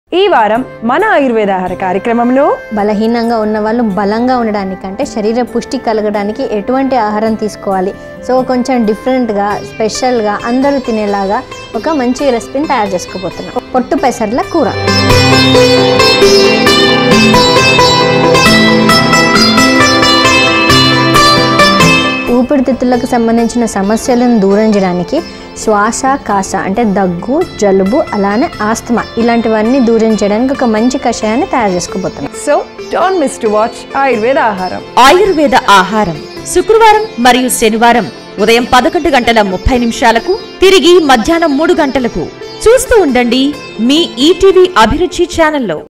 ఈ వారం మన ఆయుర్వేద ఆహార కార్యక్రమంలో బలహీనంగా ఉన్న వాళ్ళు బలంగా ఉండడానికంటే శరీర పుష్టి కలగడానికి ఎటువంటి ఆహారం తీసుకోవాలి సో కొంచెం డిఫరెంట్గా స్పెషల్గా అందరూ తినేలాగా ఒక మంచి రెసిపీని తయారు చేసుకోబోతున్నాం పొట్టు పెసర్ల కూర ఊపిరితిత్తులకు సంబంధించిన సమస్యలను దూరం చేయడానికి శ్వాస కాస అంటే దగ్గు జలుబు అలానే ఆస్తమా ఇలాంటివన్నీ దూరం చేయడానికి ఒక మంచి కషాయాన్ని తయారు చేసుకోబోతున్నాం so don't miss to watch ఆయుర్వేద ఆహారం ఆయుర్వేద ఆహారం శుక్రవారం మరియు శనివారం ఉదయం పదకొండు గంటల ముప్పై నిమిషాలకు తిరిగి మధ్యాహ్నం మూడు గంటలకు చూస్తూ ఉండండి మీ ఈటీవీ అభిరుచి ఛానల్లో